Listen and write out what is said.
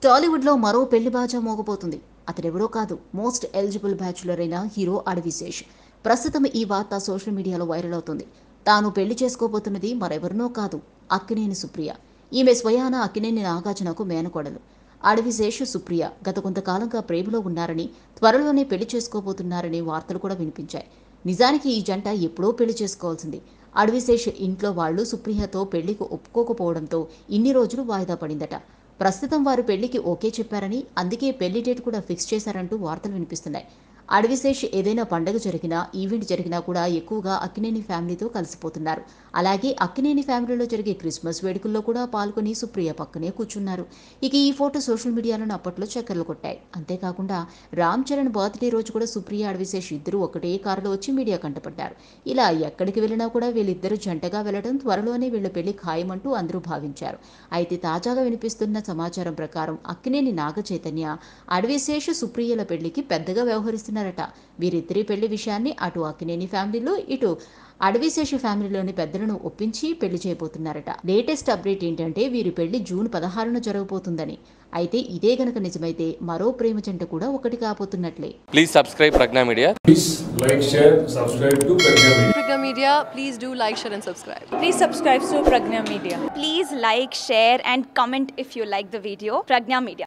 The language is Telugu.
టాలీవుడ్లో మరో పెళ్లి బాజా మోగబోతుంది అతడెవరో కాదు మోస్ట్ ఎలిజిబుల్ బ్యాచులర్ అయిన హీరో అడవిశేష్ ప్రస్తుతం ఈ వార్త సోషల్ మీడియాలో వైరల్ అవుతుంది తాను పెళ్లి చేసుకోబోతున్నది మరెవరినో కాదు అక్కినేని సుప్రియ ఈమె స్వయాన అక్కినేని నాగార్జునకు మేనకోడలు అడవిశేష్ సుప్రియ గత కొంతకాలంగా ప్రేమలో ఉన్నారని త్వరలోనే పెళ్లి చేసుకోబోతున్నారనే వార్తలు కూడా వినిపించాయి నిజానికి ఈ జంట ఎప్పుడో పెళ్లి చేసుకోవాల్సింది అడవిశేష్ ఇంట్లో వాళ్ళు సుప్రియతో పెళ్లికి ఒప్పుకోకపోవడంతో ఇన్ని రోజులు వాయిదా పడిందట ప్రస్తుతం వారు పెళ్లికి ఓకే చెప్పారని అందుకే పెళ్లి డేట్ కూడా ఫిక్స్ చేశారంటూ వార్తలు వినిపిస్తున్నాయి అడవిశేష్ ఏదైనా పండగ జరిగినా ఈవెంట్ జరిగినా కూడా ఎక్కువగా అక్కినేని ఫ్యామిలీతో కలిసిపోతున్నారు అలాగే అక్కినేని ఫ్యామిలీలో జరిగే క్రిస్మస్ వేడుకల్లో కూడా పాల్గొని సుప్రియ పక్కనే కూర్చున్నారు ఇక ఈ ఫోటో సోషల్ మీడియాలో అప్పట్లో చక్కర్లు కొట్టాయి అంతేకాకుండా రామ్ చరణ్ బర్త్డే రోజు కూడా సుప్రియ అడవిశేష్ ఇద్దరు ఒకటే కారులో వచ్చి మీడియా కంటపడ్డారు ఇలా ఎక్కడికి వెళ్ళినా కూడా వీళ్ళిద్దరూ జంటగా వెళ్లడం త్వరలోనే వీళ్ళ పెళ్లి ఖాయమంటూ అందరూ భావించారు అయితే తాజాగా వినిపిస్తున్న సమాచారం ప్రకారం అక్కినేని నాగ చైతన్య అడవిశేష్ సుప్రియల పెళ్లికి పెద్దగా వ్యవహరిస్తున్నారట వీరిద్దరి పెళ్లి విషయాన్ని అటు అక్కినేని ఫ్యామిలీలో ఇటు అడవిశేష ఫ్యామిలీలోని పెద్దలను ఒప్పించి పెళ్లి చేయబోతున్నారట లేటెస్ట్ అప్డేట్ ఏంటంటే వీరి పెళ్లి జూన్ పదహారున జరగబోతుందని అయితే ఇదే గనక నిజమైతే మరో ప్రేమ జంట కూడా ఒకటి కాబోతున్నట్లే Please subscribe Pragna Media. Please like, share, subscribe to Pragya Media. Pragya Media, please do like, share, and subscribe. Please subscribe to Pragna Media. Please like, share, and comment if you like the video. Pragna Media.